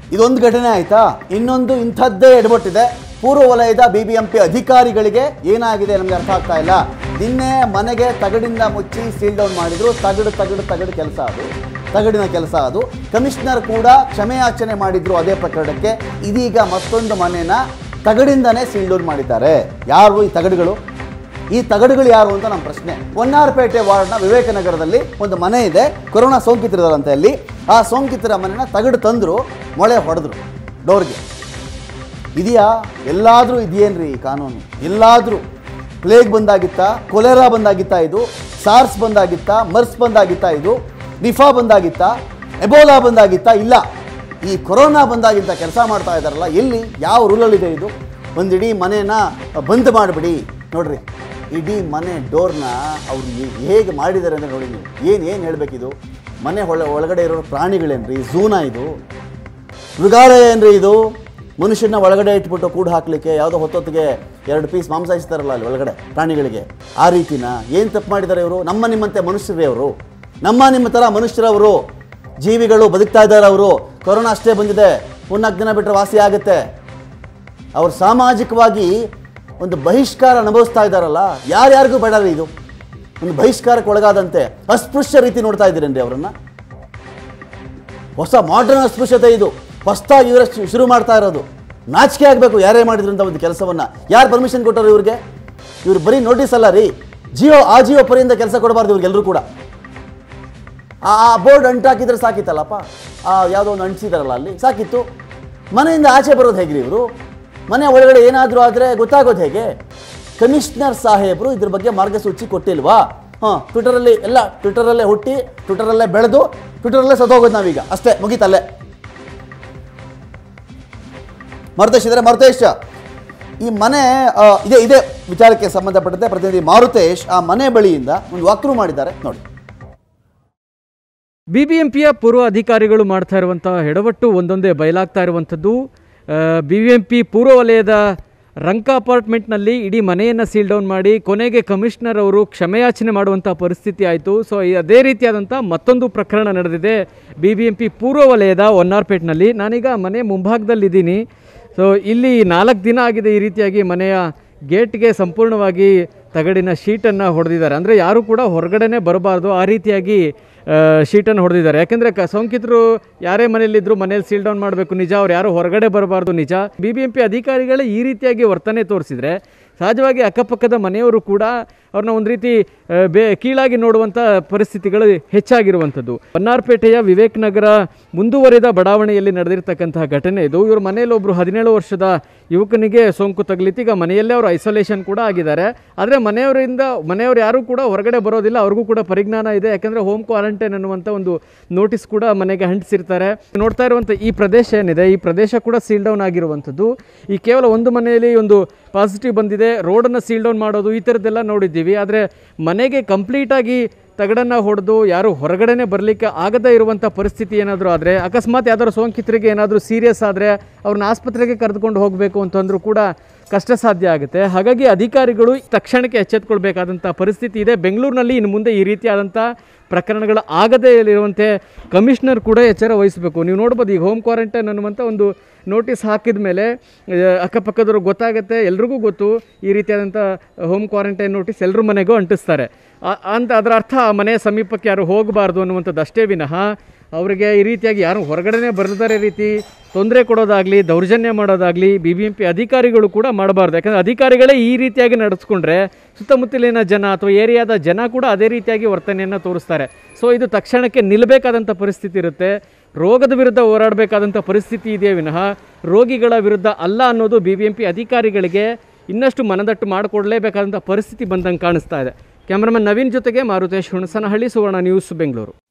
ಇದೊಂದು ಘಟನೆ ಆಯ್ತಾ ಇನ್ನೊಂದು ಇಂಥದ್ದೇ ಎಡವಟ್ಟಿದೆ ಪೂರ್ವ ವಲಯದ ಬಿ ಬಿ ಎಂ ಪಿ ಅಧಿಕಾರಿಗಳಿಗೆ ಏನಾಗಿದೆ ನಮಗೆ ಅರ್ಥ ಆಗ್ತಾ ಇಲ್ಲ ನಿನ್ನೆ ಮನೆಗೆ ತಗಡಿಂದ ಮುಚ್ಚಿ ಸೀಲ್ ಡೌನ್ ಮಾಡಿದ್ರು ತಗಡು ತಗಡು ತಗಡು ಕೆಲಸ ಅದು ತಗಡಿನ ಕೆಲಸ ಅದು ಕಮಿಷನರ್ ಕೂಡ ಕ್ಷಮೆಯಾಚನೆ ಮಾಡಿದ್ರು ಅದೇ ಪ್ರಕರಣಕ್ಕೆ ಇದೀಗ ಮತ್ತೊಂದು ಮನೆನ ತಗಡಿಂದನೇ ಸೀಲ್ ಡೌನ್ ಮಾಡಿದ್ದಾರೆ ಯಾರು ಈ ತಗಡುಗಳು ಈ ತಗಡುಗಳು ಯಾರು ಅಂತ ನಮ್ಮ ಪ್ರಶ್ನೆ ಹೊನ್ನಾರಪೇಟೆ ವಾರ್ಡ್ನ ವಿವೇಕನಗರದಲ್ಲಿ ಒಂದು ಮನೆ ಇದೆ ಕೊರೋನಾ ಸೋಂಕಿತರಿದಾರಂತೆ ಅಲ್ಲಿ ಆ ಸೋಂಕಿತರ ಮನೆನ ತಗಡು ತಂದರು ಮೊಳೆ ಹೊಡೆದ್ರು ಡೋರ್ಗೆ ಇದೆಯಾ ಎಲ್ಲಾದರೂ ಇದೆಯೇನ್ರಿ ಈ ಕಾನೂನು ಎಲ್ಲಾದರೂ ಪ್ಲೇಗ್ ಬಂದಾಗಿತ್ತಾ ಕೊಲೆರಾ ಬಂದಾಗಿತ್ತಾ ಇದು ಸಾರ್ಸ್ ಬಂದಾಗಿತ್ತಾ ಮರ್ಸ್ ಬಂದಾಗಿತ್ತಾ ಇದು ನಿಫಾ ಬಂದಾಗಿತ್ತಾ ಎಬೋಲಾ ಬಂದಾಗಿತ್ತಾ ಇಲ್ಲ ಈ ಕೊರೋನಾ ಬಂದಾಗಿಂತ ಕೆಲಸ ಮಾಡ್ತಾ ಇದ್ದಾರಲ್ಲ ಎಲ್ಲಿ ಯಾವ ರೂಲಲ್ಲಿದೆ ಇದು ಒಂದು ಇಡೀ ಮನೇನ ಬಂದ್ ಮಾಡಿಬಿಡಿ ನೋಡ್ರಿ ಇಡೀ ಮನೆ ಡೋರ್ನ ಅವ್ರು ಹೇ- ಹೇಗೆ ಮಾಡಿದ್ದಾರೆ ಅಂದರೆ ನೋಡಿ ನೀವು ಏನು ಏನು ಹೇಳಬೇಕಿದು ಮನೆ ಒಳ ಒಳಗಡೆ ಇರೋ ಪ್ರಾಣಿಗಳೇನ್ರಿ ಝೂನಾ ಇದು ಮೃಗಾಲಯ ಏನ್ರಿ ಇದು ಮನುಷ್ಯನ ಒಳಗಡೆ ಇಟ್ಬಿಟ್ಟು ಕೂಡು ಹಾಕ್ಲಿಕ್ಕೆ ಯಾವುದೋ ಹೊತ್ತೊತ್ತಿಗೆ ಎರಡು ಪೀಸ್ ಮಾಂಸ ಇಸ್ತಾರಲ್ಲ ಅಲ್ಲಿ ಒಳಗಡೆ ಪ್ರಾಣಿಗಳಿಗೆ ಆ ರೀತಿನ ಏನು ತಪ್ಪು ಮಾಡಿದ್ದಾರೆ ಇವರು ನಮ್ಮ ನಿಮ್ಮಂತೆ ಮನುಷ್ಯರೇ ಅವರು ನಮ್ಮ ನಿಮ್ಮ ಥರ ಮನುಷ್ಯರವರು ಜೀವಿಗಳು ಬದುಕ್ತಾ ಇದ್ದಾರೆ ಅವರು ಕೊರೋನಾ ಅಷ್ಟೇ ಬಂದಿದೆ ಮೂರ್ನಾಲ್ಕು ದಿನ ಬಿಟ್ಟರೆ ವಾಸಿ ಆಗುತ್ತೆ ಅವ್ರು ಸಾಮಾಜಿಕವಾಗಿ ಒಂದು ಬಹಿಷ್ಕಾರ ಅನುಭವಿಸ್ತಾ ಇದ್ದಾರಲ್ಲ ಯಾರ್ಯಾರಿಗೂ ಬೇಡ ರೀ ಇದು ಒಂದು ಬಹಿಷ್ಕಾರಕ್ಕೆ ಒಳಗಾದಂತೆ ಅಸ್ಪೃಶ್ಯ ರೀತಿ ನೋಡ್ತಾ ಇದ್ದೀರೇನ್ರಿ ಅವರನ್ನು ಹೊಸ ಮಾಡರ್ನ್ ಅಸ್ಪೃಶ್ಯತೆ ಇದು ಹೊಸದಾಗಿ ಇವರ ಶುರು ಮಾಡ್ತಾ ಇರೋದು ನಾಚಿಕೆ ಆಗಬೇಕು ಯಾರೇ ಮಾಡಿದ್ರು ಅಂತ ಒಂದು ಕೆಲಸವನ್ನ ಯಾರು ಪರ್ಮಿಷನ್ ಕೊಟ್ಟರು ಇವ್ರಿಗೆ ಇವ್ರು ಬರೀ ನೋಟಿಸ್ ಅಲ್ಲ ರೀ ಜಿಯೋ ಆ ಜಿಯೋ ಪರಿಂದ ಕೆಲಸ ಕೊಡಬಾರ್ದು ಇವ್ರಿಗೆಲ್ಲರೂ ಕೂಡ ಆ ಬೋರ್ಡ್ ಅಂಟಾಕಿದ್ರೆ ಸಾಕಿತ್ತಲ್ಲಪ್ಪ ಆ ಯಾವುದೋ ಒಂದು ಅಂಟಿಸಿದಾರಲ್ಲ ಅಲ್ಲಿ ಸಾಕಿತ್ತು ಮನೆಯಿಂದ ಆಚೆ ಬರೋದು ಹೇಗ್ರಿ ಇವರು ಮನೆ ಒಳಗಡೆ ಏನಾದರೂ ಆದರೆ ಗೊತ್ತಾಗೋದು ಹೇಗೆ ಕಮಿಷನರ್ ಸಾಹೇಬರು ಇದ್ರ ಬಗ್ಗೆ ಮಾರ್ಗಸೂಚಿ ಕೊಟ್ಟಿಲ್ವಾ ಹಾಂ ಟ್ವಿಟರಲ್ಲಿ ಎಲ್ಲ ಟ್ವಿಟರಲ್ಲೇ ಹುಟ್ಟಿ ಟ್ವಿಟರಲ್ಲೇ ಬೆಳೆದು ಟ್ವಿಟರಲ್ಲೇ ಸತ್ತೋಗೋದು ನಾವೀಗ ಅಷ್ಟೇ ಮುಗೀತಲ್ಲೇ ಮರುತೇಶ್ ಇದ್ದಾರೆ ಮರುತೇಶ್ ಈ ಮನೆ ಆ, ಇದೇ ಇದೇ ವಿಚಾರಕ್ಕೆ ಸಂಬಂಧಪಟ್ಟಂತೆ ಪ್ರತಿನಿಧಿ ಮಾರುತೇಶ್ ಆ ಮನೆ ಬಳಿಯಿಂದ ಒಂದು ವಾಕ್ರು ಮಾಡಿದ್ದಾರೆ ನೋಡಿ ಬಿಬಿಎಂಪಿಯ ಪೂರ್ವ ಅಧಿಕಾರಿಗಳು ಮಾಡ್ತಾ ಇರುವಂಥ ಎಡವಟ್ಟು ಒಂದೊಂದೇ ಬಯಲಾಗ್ತಾ ಇರುವಂಥದ್ದು ಬಿಬಿಎಂಪಿ ಪೂರ್ವ ವಲಯದ ರಂಕ ಅಪಾರ್ಟ್ಮೆಂಟ್ನಲ್ಲಿ ಇಡೀ ಮನೆಯನ್ನು ಸೀಲ್ ಡೌನ್ ಮಾಡಿ ಕೊನೆಗೆ ಕಮಿಷನರ್ ಅವರು ಕ್ಷಮೆಯಾಚನೆ ಮಾಡುವಂಥ ಪರಿಸ್ಥಿತಿ ಆಯಿತು ಸೊ ಈ ಅದೇ ರೀತಿಯಾದಂಥ ಮತ್ತೊಂದು ಪ್ರಕರಣ ನಡೆದಿದೆ ಬಿ ಬಿ ಎಂ ಪಿ ಪೂರ್ವ ವಲಯದ ಒನ್ನಾರ್ಪೇಟ್ನಲ್ಲಿ ನಾನೀಗ ಮನೆ ಮುಂಭಾಗದಲ್ಲಿದ್ದೀನಿ ಸೊ ಇಲ್ಲಿ ನಾಲ್ಕು ದಿನ ಆಗಿದೆ ಈ ರೀತಿಯಾಗಿ ಮನೆಯ ಗೇಟ್ಗೆ ಸಂಪೂರ್ಣವಾಗಿ ತಗಡಿನ ಶೀಟನ್ನು ಹೊಡೆದಿದ್ದಾರೆ ಅಂದರೆ ಯಾರು ಕೂಡ ಹೊರಗಡೆನೇ ಬರಬಾರ್ದು ಆ ರೀತಿಯಾಗಿ ಶೀಟನ್ನು ಹೊಡೆದಿದ್ದಾರೆ ಯಾಕೆಂದರೆ ಕ ಸೋಂಕಿತರು ಯಾರೇ ಮನೆಯಲ್ಲಿದ್ದರೂ ಮನೇಲಿ ಸೀಲ್ ಡೌನ್ ಮಾಡಬೇಕು ನಿಜ ಅವ್ರು ಯಾರು ಹೊರಗಡೆ ಬರಬಾರ್ದು ನಿಜ ಬಿ ಬಿ ಎಂ ಪಿ ಅಧಿಕಾರಿಗಳೇ ಈ ರೀತಿಯಾಗಿ ವರ್ತನೆ ತೋರಿಸಿದರೆ ಸಹಜವಾಗಿ ಅಕ್ಕಪಕ್ಕದ ಮನೆಯವರು ಕೂಡ ಅವ್ರನ್ನ ಒಂದು ರೀತಿ ಆ, ಬೇ ಕೀಳಾಗಿ ನೋಡುವಂಥ ಪರಿಸ್ಥಿತಿಗಳು ಹೆಚ್ಚಾಗಿರುವಂಥದ್ದು ಬನ್ನಾರ್ಪೇಟೆಯ ವಿವೇಕ್ ನಗರ ಮುಂದುವರಿದ ಬಡಾವಣೆಯಲ್ಲಿ ನಡೆದಿರ್ತಕ್ಕಂತಹ ಘಟನೆ ಇದು ಇವ್ರ ಮನೆಯಲ್ಲಿ ಒಬ್ಬರು ಹದಿನೇಳು ವರ್ಷದ ಯುವಕನಿಗೆ ಸೋಂಕು ತಗಲಿತ್ತು ಈಗ ಮನೆಯಲ್ಲೇ ಅವರು ಐಸೋಲೇಷನ್ ಕೂಡ ಆಗಿದ್ದಾರೆ ಆದರೆ ಮನೆಯವರಿಂದ ಮನೆಯವರು ಯಾರೂ ಕೂಡ ಹೊರಗಡೆ ಬರೋದಿಲ್ಲ ಅವ್ರಿಗೂ ಕೂಡ ಪರಿಜ್ಞಾನ ಇದೆ ಯಾಕಂದರೆ ಹೋಮ್ ಕ್ವಾರಂಟೈನ್ ಅನ್ನುವಂಥ ಒಂದು ನೋಟಿಸ್ ಕೂಡ ಮನೆಗೆ ಅಂಟಿಸಿರ್ತಾರೆ ನೋಡ್ತಾ ಇರುವಂಥ ಈ ಪ್ರದೇಶ ಏನಿದೆ ಈ ಪ್ರದೇಶ ಕೂಡ ಸೀಲ್ ಡೌನ್ ಆಗಿರುವಂಥದ್ದು ಈ ಕೇವಲ ಒಂದು ಮನೆಯಲ್ಲಿ ಒಂದು ಪಾಸಿಟಿವ್ ಬಂದಿದೆ ರೋಡನ್ನು ಸೀಲ್ ಡೌನ್ ಮಾಡೋದು ಈ ಥರದ್ದೆಲ್ಲ ನೋಡಿದ್ದೀವಿ ಆದರೆ ಮನೆಗೆ ಕಂಪ್ಲೀಟಾಗಿ ತಗಡನ್ನು ಹೊಡೆದು ಯಾರು ಹೊರಗಡೆನೆ ಬರಲಿಕ್ಕೆ ಆಗದೇ ಇರುವಂಥ ಪರಿಸ್ಥಿತಿ ಏನಾದರೂ ಆದರೆ ಅಕಸ್ಮಾತ್ ಯಾವ್ದಾದ್ರು ಸೋಂಕಿತರಿಗೆ ಏನಾದರೂ ಸೀರಿಯಸ್ ಆದರೆ ಅವ್ರನ್ನ ಆಸ್ಪತ್ರೆಗೆ ಕರೆದುಕೊಂಡು ಹೋಗಬೇಕು ಅಂತಂದರೂ ಕೂಡ ಕಷ್ಟ ಸಾಧ್ಯ ಆಗುತ್ತೆ ಹಾಗಾಗಿ ಅಧಿಕಾರಿಗಳು ತಕ್ಷಣಕ್ಕೆ ಎಚ್ಚೆತ್ಕೊಳ್ಬೇಕಾದಂಥ ಪರಿಸ್ಥಿತಿ ಇದೆ ಬೆಂಗಳೂರಿನಲ್ಲಿ ಇನ್ನು ಮುಂದೆ ಈ ರೀತಿಯಾದಂಥ ಪ್ರಕರಣಗಳು ಆಗದೇ ಇರುವಂತೆ ಕಮಿಷನರ್ ಕೂಡ ಎಚ್ಚರ ವಹಿಸಬೇಕು ನೀವು ನೋಡ್ಬೋದು ಈಗ ಹೋಮ್ ಕ್ವಾರಂಟೈನ್ ಅನ್ನುವಂಥ ಒಂದು ನೋಟಿಸ್ ಹಾಕಿದ ಮೇಲೆ ಅಕ್ಕಪಕ್ಕದವ್ರಿಗೆ ಗೊತ್ತಾಗುತ್ತೆ ಎಲ್ರಿಗೂ ಗೊತ್ತು ಈ ರೀತಿಯಾದಂಥ ಹೋಮ್ ಕ್ವಾರಂಟೈನ್ ನೋಟಿಸ್ ಎಲ್ಲರ ಮನೆಗೂ ಅಂಟಿಸ್ತಾರೆ ಆ- ಅಂತ ಅದರ ಅರ್ಥ ಆ ಮನೆಯ ಸಮೀಪಕ್ಕೆ ಯಾರು ಹೋಗಬಾರ್ದು ಅನ್ನುವಂಥದ್ದು ಅಷ್ಟೇ ವಿನಃ ಅವರಿಗೆ ಈ ರೀತಿಯಾಗಿ ಯಾರು ಹೊರಗಡೆನೇ ಬರದಾರೆ ರೀತಿ ತೊಂದರೆ ಕೊಡೋದಾಗಲಿ ದೌರ್ಜನ್ಯ ಮಾಡೋದಾಗಲಿ ಬಿ ಬಿ ಎಂ ಪಿ ಅಧಿಕಾರಿಗಳು ಕೂಡ ಮಾಡಬಾರ್ದು ಯಾಕಂದರೆ ಅಧಿಕಾರಿಗಳೇ ಈ ರೀತಿಯಾಗಿ ನಡೆಸ್ಕೊಂಡ್ರೆ ಸುತ್ತಮುತ್ತಲಿನ ಜನ ಅಥವಾ ಏರಿಯಾದ ಜನ ಕೂಡ ಅದೇ ರೀತಿಯಾಗಿ ವರ್ತನೆಯನ್ನು ತೋರಿಸ್ತಾರೆ ಸೊ ಇದು ತಕ್ಷಣಕ್ಕೆ ನಿಲ್ಲಬೇಕಾದಂಥ ಪರಿಸ್ಥಿತಿ ಇರುತ್ತೆ ರೋಗದ ವಿರುದ್ಧ ಹೋರಾಡಬೇಕಾದಂಥ ಪರಿಸ್ಥಿತಿ ಇದೆಯೇ ವಿನಃ ರೋಗಿಗಳ ವಿರುದ್ಧ ಅಲ್ಲ ಅನ್ನೋದು ಬಿ ಬಿ ಎಂ ಪಿ ಅಧಿಕಾರಿಗಳಿಗೆ ಇನ್ನಷ್ಟು ಮನದಟ್ಟು ಮಾಡಿಕೊಡ್ಲೇಬೇಕಾದಂಥ ಪರಿಸ್ಥಿತಿ ಬಂದಂಗೆ ಕಾಣಿಸ್ತಾ ಇದೆ ಕ್ಯಾಮ್ರಾಮನ್ ನವೀನ್ ಜೊತೆಗೆ ಮಾರುತೇಶ್ ಹುಣಸನಹಳ್ಳಿ ಸುವರ್ಣ ನ್ಯೂಸ್ ಬೆಂಗಳೂರು